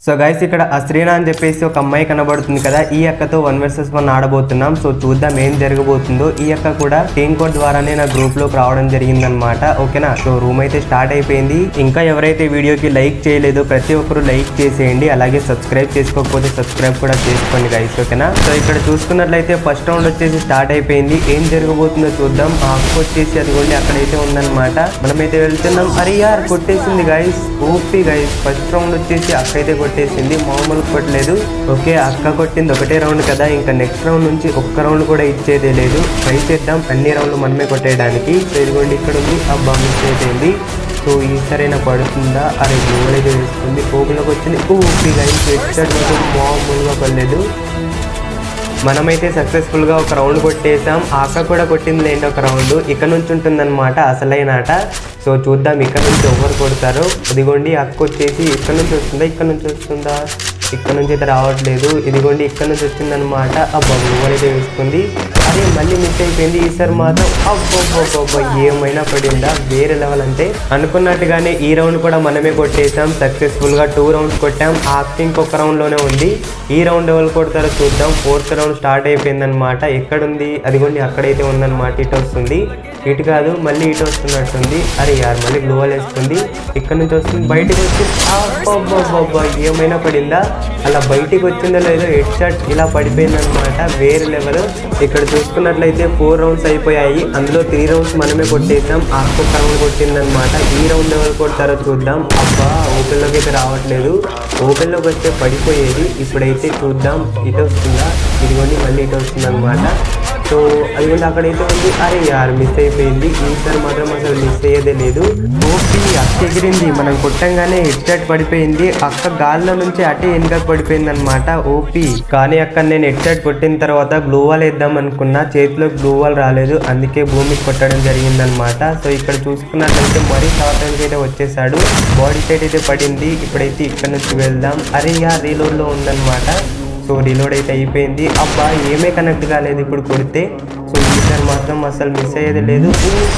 so guys ఇక్కడ అశ్రీనా అని చెప్పేసి ఒక అమ్మాయి కనబడుతుంది కదా ఈ అక్కతో వన్ వర్సెస్ వన్ ఆడబోతున్నాం సో చూద్దాం ఏం జరగబోతుందో ఈ అక్క కూడా టీమ్ కోడ్ ద్వారానే నా గ్రూప్ లోకి రావడం జరిగిందనమాట ఓకేనా సో రూమ్ అయితే స్టార్ట్ అయిపోయింది ఇంకా ఎవరైతే వీడియోకి లైక్ చేయలేదో ప్రతి ఒక్కరు లైక్ చేసేయండి అలాగే సబ్స్క్రైబ్ చేసుకోకపోతే సబ్స్క్రైబ్ కూడా చేసుకోండి గైస్ ఓకేనా సో ఇక్కడ చూసుకున్నట్లయితే ఫస్ట్ రౌండ్ వచ్చేసి స్టార్ట్ అయిపోయింది ఏం జరగబోతుందో చూద్దాం ఆ అక్క వచ్చేసి అదిగోండి అక్కడైతే ఉందన్నమాట మనమైతే వెళ్తున్నాం అరే యార్ కొట్టేసింది guys OP guys first round వచ్చేసి అక్క అయితే కొట్టేసింది మామూలు కొట్టలేదు ఓకే అక్క కొట్టింది ఒకటే రౌండ్ కదా ఇంకా నెక్స్ట్ రౌండ్ నుంచి ఒక్క రౌండ్ కూడా ఇచ్చేదే లేదు ట్రై చేద్దాం అన్ని రౌండ్లు మనమే కొట్టేయడానికి సో ఇదిగోండి ఇక్కడ ఉంది అబ్బా మిస్ అయిపోయింది సో ఈసారైనా పడుతుందా అరే గోల్ అయితే వేస్తుంది ఓపెన్లోకి వచ్చింది ఓపీ గైస్ హెడ్ మామూలుగా పడలేదు మనమైతే సక్సెస్ఫుల్గా ఒక రౌండ్ కొట్టేసాం ఆ అక్క కూడా కొట్టింది లేండి ఒక రౌండ్ ఇక్కడ నుంచి ఉంటుందన్నమాట అసలైన ఆట సో చూద్దాం ఇక్కడ నుంచి ఎవరు కొడతారో ఇదిగోండి అక్క వచ్చేసి ఇక్కడ నుంచి వస్తుందా ఇక్కడ నుంచి వస్తుందా ఇక్కడ నుంచి అయితే రావట్లేదు ఇదిగోండి ఇక్కడ నుంచి వచ్చిందనమాట అబ్బా ఓవర్ అయితే వేసుకుంది అదే మళ్ళీ మిస్ అయిపోయింది ఈసారి మాత్రం అబ్బబ్బబ్బబ్బా ఏమైనా పడిందా వేరే లెవెల్ అంటే అనుకున్నట్టుగానే ఈ రౌండ్ కూడా మనమే కొట్టేసాం సక్సెస్ఫుల్ గా టూ రౌండ్స్ కొట్టాం ఆ అక్క ఇంకొక రౌండ్ లోనే ఉంది ఈ రౌండ్ ఎవరు కొడతారో చూద్దాం ఫోర్త్ రౌండ్ స్టార్ట్ అయిపోయింది అనమాట ఎక్కడుంది అదిగోండి అక్కడైతే ఉందన్నమాట ఇటు వస్తుంది ఇటు కాదు మళ్ళీ ఇటు వస్తున్నట్టుంది అరే యార్ మళ్ళీ గ్లోవల్ వేస్తుంది ఇక్కడ నుంచి వస్తుంది బయటికి వచ్చింది అబ్బబ్బబ్బబ్బా ఏమైనా పడిందా అలా బయటికి వచ్చిందో లేదో హెడ్ షాట్ ఇలా పడిపోయింది అనమాట వేరే లెవెల్ ఇక్కడ చూసుకున్నట్లయితే ఫోర్ రౌండ్స్ అయిపోయాయి అందులో త్రీ రౌండ్స్ మనమే కొట్టేసాం ఆ ఒక్క రౌండ్ కొట్టిందనమాట ఈ రౌండ్ ఎవరు కొడతారో చూద్దాం అబ్బా ఓపెన్లోకి అయితే రావట్లేదు ఓపెన్లోకి వస్తే పడిపోయేది ఇప్పుడైతే చూద్దాం ఇటు వస్తుందా ఇదిగోండి మళ్ళీ ఇటు వస్తుంది సో అది కూడా అక్కడైతే ఉంది అరే యార్ మిస్ అయిపోయింది ఈసారి మాత్రం అసలు మిస్ అయ్యేదే లేదు ఓపి అక్క ఎగిరింది మనం కొట్టంగానే హెడ్ షాట్ పడిపోయింది అక్క గాల్లో నుంచి అటే వెనుకకు పడిపోయింది అనమాట ఓపి కానీ అక్కడ నేను హెడ్ షాట్ కొట్టిన తర్వాత గ్లూ వాల్ వేద్దాం అనుకున్నా చేతిలో గ్లూ వాల్ రాలేదు అందుకే భూమికి కొట్టడం జరిగిందనమాట సో ఇక్కడ చూసుకున్నట్లయితే మరీ షార్ట్ అయితే వచ్చేసాడు బాడీ సైడ్ అయితే పడింది ఇప్పుడైతే ఇక్కడ నుంచి వెళ్దాం అరే యార్ రీలోడ్ లో ఉందన్నమాట సో రీలోడ్ అయితే అయిపోయింది అబ్బా ఏమే కనెక్ట్ కాలేదు ఇప్పుడు కొడితే సో ఈసారి మాత్రం అసలు మిస్ అయ్యేది లేదు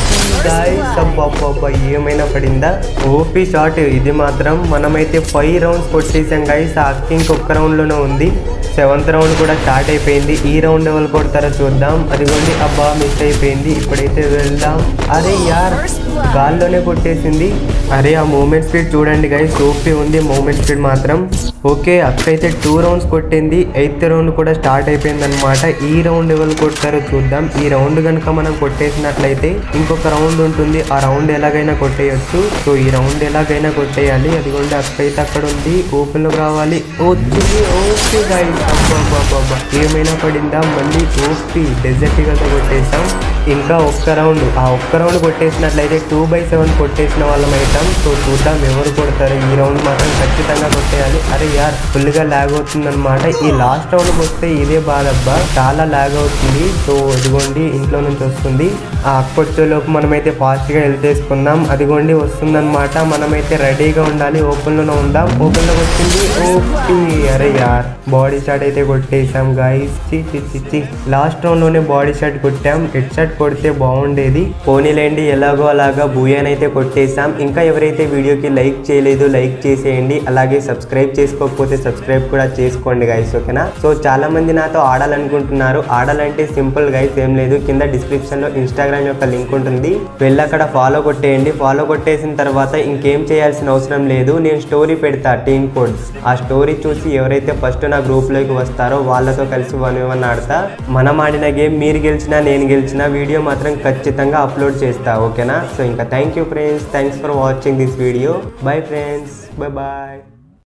గాయస్ అబ్బా అబ్బా అబ్బా ఏమైనా పడిందా ఓపీ షాట్ ఇది మాత్రం మనమైతే ఫైవ్ రౌండ్స్ కొట్టేసాం గైస్ ఆ అక్క ఇంకొక రౌండ్లోనే ఉంది సెవెంత్ రౌండ్ కూడా స్టార్ట్ అయిపోయింది ఈ రౌండ్ ఎవరు కొడతారో చూద్దాం అదిగోండి అబ్బా మిస్ అయిపోయింది ఇప్పుడైతే వెళ్దాం అరే యార్ గాల్లోనే కొట్టేసింది అరే ఆ మూమెంట్ స్పీడ్ చూడండి గైస్ ఓపీ ఉంది మూమెంట్ స్పీడ్ మాత్రం ఓకే అక్క అయితే టూ రౌండ్స్ కొట్టింది ఎయిత్ రౌండ్ కూడా స్టార్ట్ అయిపోయింది అనమాట ఈ రౌండ్ ఎవరు కొడతారో చూద్దాం ఈ రౌండ్ కనుక మనం కొట్టేసినట్లయితే ఇంకొక రౌండ్ ఉంటుంది ఆ రౌండ్ ఎలాగైనా కొట్టేయచ్చు సో ఈ రౌండ్ ఎలాగైనా కొట్టేయాలి అదిగోండి అక్క అయితే అక్కడ ఉంది ఓపెన్ లో రావాలి వచ్చింది ఓకే గైస్ అబ్బా ఏమైనా పడిందా మళ్ళీ ఓపీ డెజర్ట్ గా కొట్టేసాం ఇంకా ఒక్క రౌండ్ ఆ ఒక్క రౌండ్ కొట్టేసినట్లయితే టూ బై సెవెన్ కొట్టేసిన వాళ్ళం అవుతాం సో చూద్దాం ఎవరు కొడతారు ఈ రౌండ్ మాత్రం ఖచ్చితంగా కొట్టేయాలి అరే యార్ ఫుల్ గా లాగ్ అవుతుందన్నమాట ఈ లాస్ట్ రౌండ్ వస్తే ఇదే బాధబ్బా చాలా లాగ్ అవుతుంది సో ఇదిగోండి ఇంట్లో నుంచి వస్తుంది ఆ అక్కొచ్చేలోపు మనమైతే ఫాస్ట్ గా హెల్ప్ చేసుకుందాం అదిగోండి వస్తుందన్నమాట మనమైతే రెడీగా ఉండాలి ఓపెన్ లోనే ఉందాం ఓపెన్ లోకి వచ్చింది ఓకే అరే యార్ బాడీ షాట్ అయితే కొట్టేసాం గాయస్ చి చి చి చి లాస్ట్ రౌండ్ లోనే బాడీ షాట్ కొట్టాం హెడ్ షాట్ కొడితే బాగుండేది పోనీలేండి ఎలాగో అలాగా బూయాన్ అయితే కొట్టేసాం ఇంకా ఎవరైతే వీడియోకి లైక్ చేయలేదు లైక్ చేసేయండి అలాగే సబ్స్క్రైబ్ చేసుకోకపోతే సబ్స్క్రైబ్ కూడా చేసుకోండి గైస్ ఓకేనా సో చాలా మంది నాతో ఆడాలనుకుంటున్నారు ఆడాలంటే సింపుల్ గైస్ ఏం లేదు కింద డిస్క్రిప్షన్ లో ఇన్స్టాగ్రామ్ యొక్క లింక్ ఉంటుంది వెళ్ళి అక్కడ ఫాలో కొట్టేయండి ఫాలో కొట్టేసిన తర్వాత ఇంకేం చేయాల్సిన అవసరం లేదు నేను స్టోరీ పెడతా టీమ్ కోడ్ ఆ స్టోరీ చూసి ఎవరైతే ఫస్ట్ నా గ్రూప్ లోకి వస్తారో వాళ్ళతో కలిసి వన్ వన్ ఆడతా మనం ఆడిన గేమ్ మీరు గెలిచినా నేను గెలిచినా వీడియో మాత్రం ఖచ్చితంగా అప్లోడ్ చేస్తా ఓకేనా సో ఇంకా thank you friends thanks for watching this video bye friends bye bye